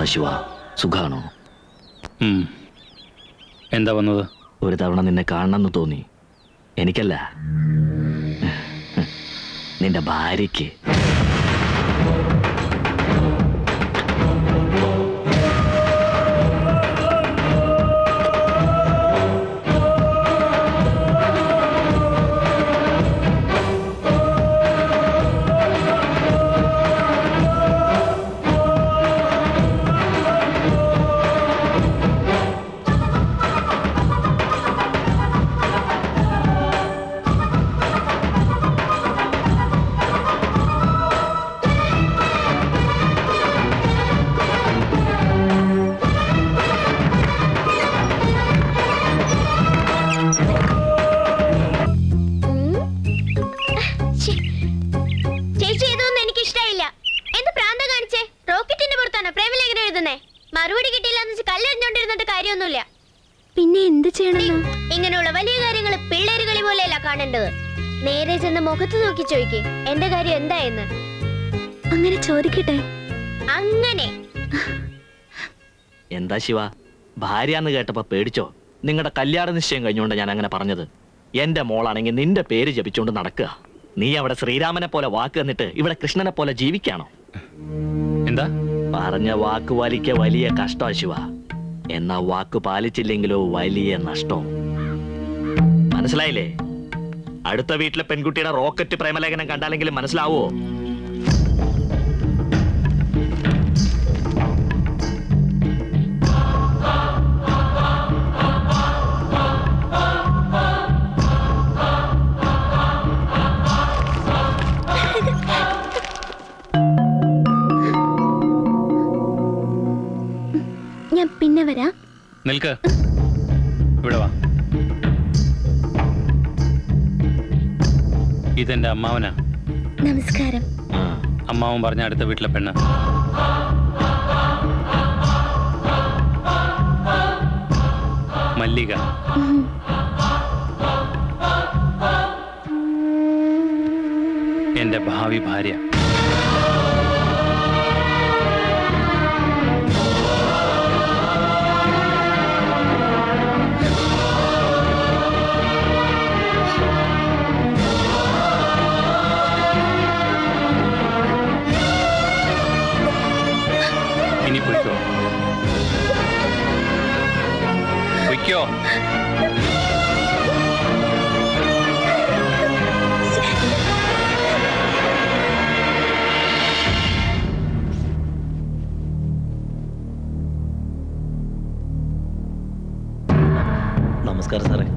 എന്താ ശിവ സുഖാണോ ഉം. എന്താ വന്നത് ഒരു തവണ നിന്നെ കാണണമെന്ന് തോന്നി എനിക്കല്ല നിന്റെ ഭാര്യയ്ക്ക് ചേച്ചി ഇതൊന്നും എനിക്ക് ഇഷ്ടമായില്ല എന്ത് പ്രാന്ത കാണിച്ചേ റോക്കറ്റിന്റെ പുറത്താണ് പ്രേമലേഖനം എഴുതുന്നേ മറുപടി കിട്ടിയില്ല എന്ന് വെച്ച് കല്ലെറിഞ്ഞോണ്ടിരുന്നിട്ട് കാര്യമൊന്നുമില്ല പിന്നെ എന്ത് ചെയ്യണമെന്നോ ഇങ്ങനെയുള്ള വലിയ കാര്യങ്ങൾ പിള്ളേര് കളി പോലെയല്ല കാണേണ്ടത് നേരെ ചെന്ന് മുഖത്ത് നോക്കി ചോദിക്കേ എന്റെ കാര്യം എന്തായെന്ന് അങ്ങനെ ചോദിക്കട്ടെ അങ്ങനെ എന്താ ശിവ ഭാര്യ കേട്ടപ്പോ പേടിച്ചോ നിങ്ങളുടെ കല്യാണ നിശ്ചയം കഴിഞ്ഞുകൊണ്ട് ഞാൻ അങ്ങനെ പറഞ്ഞത് എന്റെ മോളാണെങ്കിൽ നിന്റെ പേര് ജപിച്ചുകൊണ്ട് നടക്കുക നീ അവിടെ ശ്രീരാമനെ പോലെ വാക്ക് തന്നിട്ട് ഇവിടെ കൃഷ്ണനെ പോലെ ജീവിക്കാണോ എന്താ പറഞ്ഞ വാക്ക് വലിക്ക വലിയ കഷ്ടമാ ശിവ എന്നാ വാക്ക് പാലിച്ചില്ലെങ്കിലോ വലിയ നഷ്ടം മനസ്സിലായില്ലേ അടുത്ത വീട്ടിലെ പെൺകുട്ടിയുടെ റോക്കറ്റ് പ്രേമലേഖനം കണ്ടാലെങ്കിലും മനസ്സിലാവോ ഞാൻ പിന്നെ വരാം നിൽക്ക് ഇവിടെ വാ ഇതെന്റെ അമ്മാവനാ നമസ്കാരം ആ, അമ്മാവൻ പറഞ്ഞ അടുത്ത വീട്ടിലെ പെണ്ണ് മല്ലിക എന്റെ ഭാവി ഭാര്യ ഇനി പൊയ്ക്കോ പൊയ്ക്കോ നമസ്കാരം സാറേ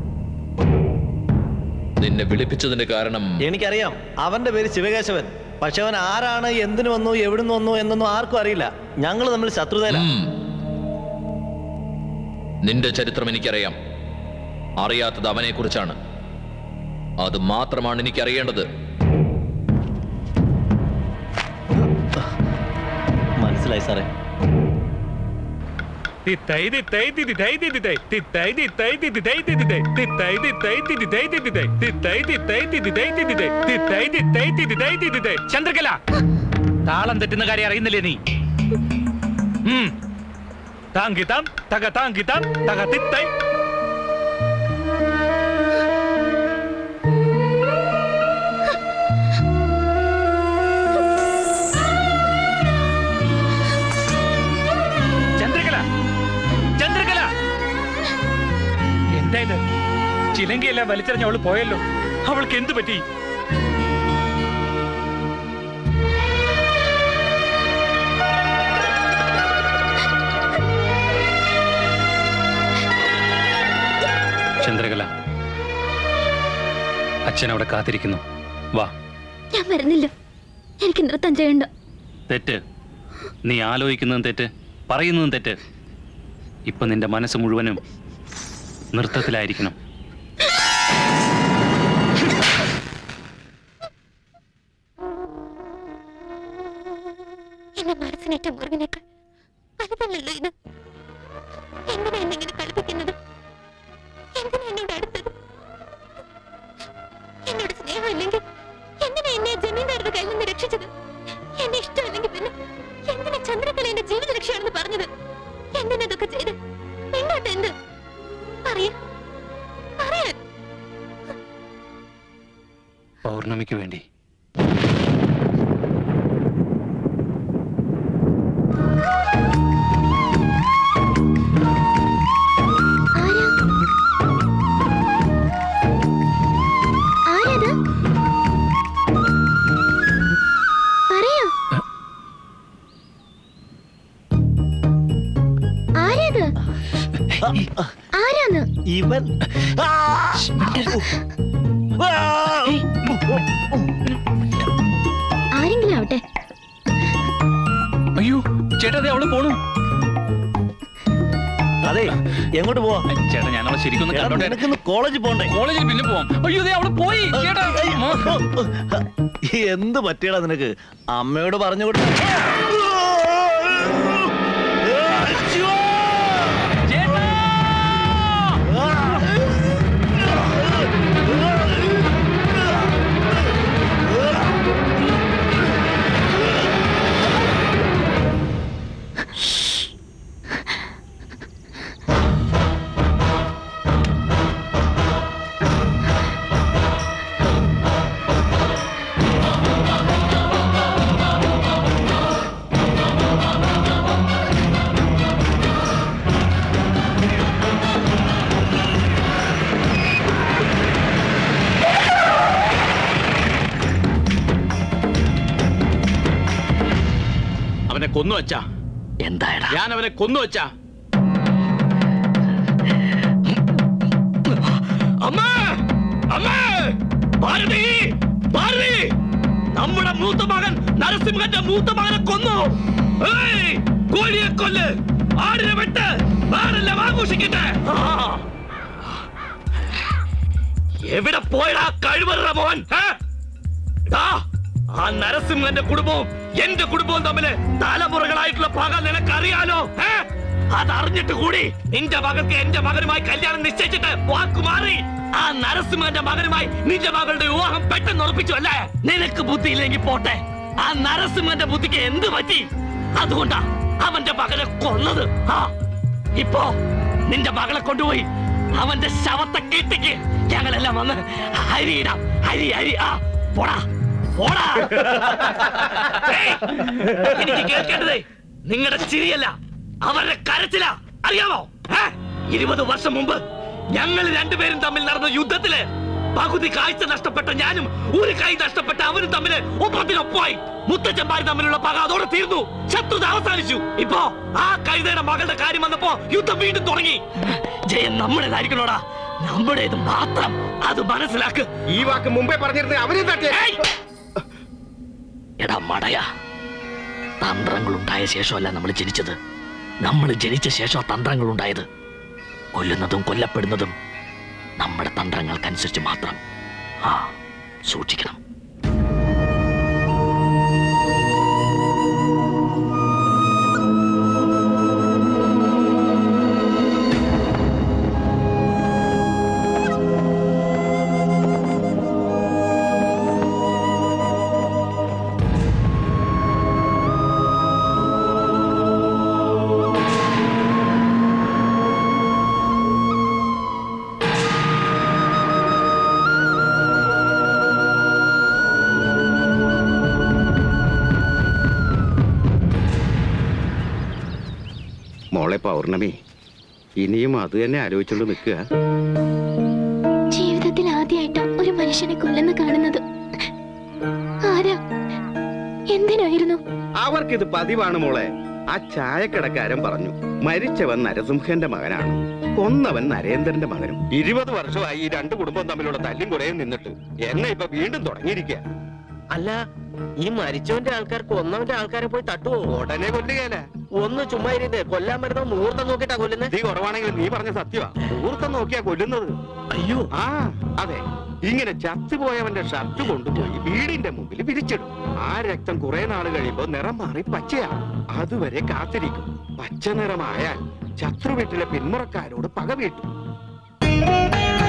നിന്നെ വിളിപ്പിച്ചതിന്റെ കാരണം എനിക്കറിയാം അവന്റെ പേര് ശിവകേശവൻ പക്ഷെ അവൻ ആരാണ് എന്തിനു വന്നു എവിടുന്ന് വന്നു എന്നൊന്നും ആർക്കും അറിയില്ല ഞങ്ങൾ തമ്മിൽ ശത്രുതയില ഉം. നിന്റെ ചരിത്രം എനിക്കറിയാം അറിയാത്തത് അവനെ കുറിച്ചാണ് അത് മാത്രമാണ് എനിക്ക് അറിയേണ്ടത് മനസ്സിലായി സാറേ Titai titai titai titai titai titai titai titai titai titai titai titai titai titai titai titai titai titai titai titai ചന്ദ്രകല താളം തെറ്റുന്ന കാര്യം അറിയുന്നില്ലേ നീ ഉം താങ്കിതാം തക താങ്കിതാം തക തിത്തൈ ചന്ദ്രകല ചന്ദ്രകല എന്താ ഇത് ചിലങ്കയെല്ലാം വലിച്ചെറിഞ്ഞ അവള് പോയല്ലോ അവൾക്ക് എന്തു പറ്റി ചന്ദ്രകല അച്ഛൻ അവിടെ കാത്തിരിക്കുന്നു വാ ഞാൻ വരുന്നില്ല എനിക്ക് നൃത്തം ചെയ്യണ്ട തെറ്റ് നീ ആലോചിക്കുന്നതും തെറ്റ് പറയുന്നതും തെറ്റ് ഇപ്പൊ നിന്റെ മനസ്സ് മുഴുവനും നൃത്തത്തിലായിരിക്കണം എന്റെ മനസ്സിനേറ്റ മുറിവിനേക്കാൾ വലുതല്ലല്ലോ ഇത് എന്തിനാ എന്നെ ഇങ്ങനെ കളിപ്പിക്കുന്നത് എന്തിനാ എന്നോട് അടുത്തത് എന്നോട് സ്നേഹമില്ലെങ്കിൽ എന്തിനാ എന്നെ ജമീന്ദാരുടെ കയ്യിൽ നിന്ന് രക്ഷിച്ചത് എന്നെ ഇഷ്ടമല്ലെങ്കിൽ പിന്നെ എന്തിനാ ചന്ദ്രകല എന്റെ ജീവിത ലക്ഷ്യമാണെന്ന് എന്താ എന്ത് പറയാ പറയാൻ പൗർണമിക്ക് വേണ്ടി ആരാ ആരത് പറയോ ആരത് ആരാന്ന് ഇവൻ ആ! ആ! ആരെങ്കിലും ആവട്ടെ അയ്യോ ചേട്ടാ അതെ അവള് പോണു അതെ എങ്ങോട്ട് പോവാ ചേട്ടാ ഞാൻ അവളെ ശരിക്കൊന്ന് എടാ, കണ്ടോട്ടെ നിനക്കിന്ന് കോളേജിൽ പോണ്ടേ കോളേജിൽ പിന്നെ പോവാം അയ്യോ അതെ അവള് പോയി ചേട്ടാ എന്ത് പറ്റിയടാ നിനക്ക് അമ്മയോട് പറഞ്ഞു കൊടുത്ത അവനെ കൊന്നു വച്ചാ എന്തായടാ ഞാൻ അവനെ കൊന്നു വച്ചാ അമ്മേ അമ്മേ ഭാരതി ഭാരതി നമ്മുടെ മൂത്ത മകൻ നരസിംഹന്റെ മൂത്ത മകനെ കൊന്നു ഏയ്! കോഴിയെ കൊല്ല് ആടിനെ വെട്ട് ആടെല്ലാം ആഘോഷിക്കട്ടെ ആ. എവിടെ പോയടാ കഴിവറ മോൻ ഏ? ദാ, ആ നരസിംഹന്റെ കുടുംബവും എന്റെ കുടുംബവും തമ്മില് തലമുറകളായിട്ടുള്ള പക നിനക്കറിയാലോ ഏ? അതറിഞ്ഞിട്ട് കൂടി നിന്റെ മകൾക്ക് എന്റെ മകനുമായി കല്യാണം നിശ്ചയിച്ചിട്ട് വാക്കു മാറി ആ നരസിംഹന്റെ മകനുമായി നിന്റെ മകളുടെ വിവാഹം പെട്ടെന്ന് ഉറപ്പിച്ചു അല്ലേ നിനക്ക് ബുദ്ധിയില്ലെങ്കിൽ പോട്ടെ ആ നരസിംഹന്റെ ബുദ്ധിക്ക് എന്ത് പറ്റി അതുകൊണ്ടാ അവന്റെ മകനെ കൊന്നത് ആ ഇപ്പോ നിന്റെ മകളെ കൊണ്ടുപോയി അവന്റെ ശവത്തെ കെട്ടിക്ക് ഞങ്ങളെല്ലാം വന്ന് അരിയിടാം അരി അരി ആ പോടാ പോടാ ഏയ്, എനിക്ക് കേൾക്കേണ്ടതേ നിങ്ങളുടെ ചിരിയല്ല അവരുടെ കരച്ചില അറിയാമോ ഏ? ഇരുപത് വർഷം മുമ്പ് ഞങ്ങൾ രണ്ടുപേരും തമ്മിൽ നടന്ന യുദ്ധത്തില് പകുതി കാഴ്ച നഷ്ടപ്പെട്ട ഞാനും ഒരു കൈ നഷ്ടപ്പെട്ട അവനും തമ്മില് ഒപ്പത്തിനൊപ്പമായി മുത്തച്ഛന്മാർ തമ്മിലുള്ള പക അതോടെ തീർന്നു ശത്രുത അവസാനിച്ചു ഇപ്പോ ആ കൈതയുടെ മകളുടെ കാര്യം വന്നപ്പോ യുദ്ധം വീണ്ടും തുടങ്ങി ജയം നമ്മുടേതായിരിക്കണോടാ നമ്മുടേത് മാത്രം അത് മനസ്സിലാക്ക് ഈ വാക്ക് മുമ്പേ പറഞ്ഞിരുന്നേ അവരെ തട്ടിയ ഏയ്! എടാ മടയ തന്ത്രങ്ങൾ ഉണ്ടായ ശേഷമല്ല നമ്മൾ ജനിച്ചത് നമ്മൾ ജനിച്ച ശേഷം തന്ത്രങ്ങൾ ഉണ്ടായത് കൊല്ലുന്നതും കൊല്ലപ്പെടുന്നതും നമ്മുടെ തന്ത്രങ്ങൾക്കനുസരിച്ച് മാത്രം ആ സൂക്ഷിക്കണം മോളെ പൗർണമി ഇനിയും അത് തന്നെ ആലോചിച്ചുകൊണ്ട് നിൽക്കുക ജീവിതത്തിൽ ആദ്യമായിട്ടാ ഒരു മനുഷ്യനെ കൊല്ലുന്ന കാണുന്നത് ആരാ എന്തിനായിരുന്നു അവർക്കിത് പതിവാണ് മോളെ ആ ചായക്കടക്കാരൻ പറഞ്ഞു മരിച്ചവൻ നരസിംഹന്റെ മകനാണ് കൊന്നവൻ നരേന്ദ്രന്റെ മകനും ഇരുപത് വർഷമായി ഈ രണ്ട് കുടുംബം തമ്മിലുള്ള തല്ലും കുറയും നിന്നിട്ട് എന്നെ ഇപ്പൊ വീണ്ടും തുടങ്ങിയിരിക്കുക അല്ല ഈ മരിച്ചവന്റെ ആൾക്കാർ കൊന്നവന്റെ ആൾക്കാരെ പോയി തട്ടുവോ ഉടനെ കൊല്ലുകയല്ല ഒന്ന് ചുമ്മാ ഇരുന്ന് കൊല്ലാൻ വരുന്ന മുഹൂർത്തം നോക്കിട്ടാ കൊല്ലുന്നത് നീ കുറവാണെങ്കിൽ നീ പറഞ്ഞ സത്യമാ മുഹൂർത്തം നോക്കിയാ കൊല്ലുന്നത് അയ്യോ ആ അതെ ഇങ്ങനെ ചത്തുപോയവന്റെ ഷർട്ട് കൊണ്ടുപോയി വീടിന്റെ മുമ്പിൽ വിരിച്ചിടും ആ രക്തം കുറെ നാൾ കഴിയുമ്പോ നിറം മാറി പച്ചയാവും അതുവരെ കാത്തിരിക്കും പച്ച നിറമായാൽ ശത്രു വീട്ടിലെ പിന്മുറക്കാരോട് പക വീട്ടും